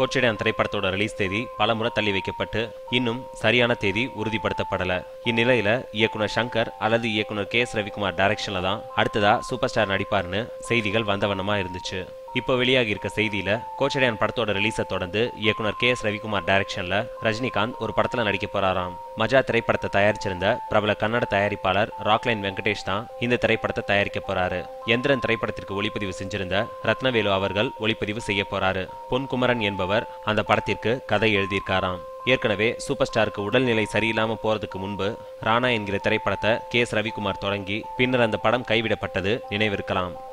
கோச்சடையான் திரைப்படத்தோட ரிலீஸ் தேதி பலமுறை தள்ளி வைக்கப்பட்டு இன்னும் சரியான தேதி உறுதிப்படுத்தப்படல இந்நிலையில இயக்குனர் சங்கர் அல்லது இயக்குனர் கே எஸ் ரவிக்குமார் டைரக்ஷன்ல தான் அடுத்ததா சூப்பர் ஸ்டார் நடிப்பார்னு செய்திகள் வந்த வண்ணமா இருந்துச்சு இப்போ வெளியாகி இருக்க செய்தியில கோச்சடையான் படத்தோட ரிலீஸை தொடர்ந்து இயக்குனர் கே எஸ் ரவிக்குமார் டைரக்ஷன்ல ரஜினிகாந்த் ஒரு படத்துல நடிக்க போறாராம் மஜா திரைப்படத்தை தயாரிச்சிருந்த பிரபல கன்னட தயாரிப்பாளர் ராக்லைன் வெங்கடேஷ் தான் இந்த திரைப்படத்தை தயாரிக்க போறாரு எந்திரன் திரைப்படத்திற்கு ஒளிப்பதிவு செஞ்சிருந்த ரத்னவேலு அவர்கள் ஒளிப்பதிவு செய்ய போறாரு பொன்குமரன் என்பவர் அந்த படத்திற்கு கதை எழுதியிருக்காராம் ஏற்கனவே சூப்பர் ஸ்டாருக்கு உடல்நிலை சரியில்லாம போறதுக்கு முன்பு ராணா என்கிற திரைப்படத்தை கே எஸ் ரவிக்குமார் தொடங்கி பின்னர் அந்த படம் கைவிடப்பட்டது நினைவிருக்கலாம்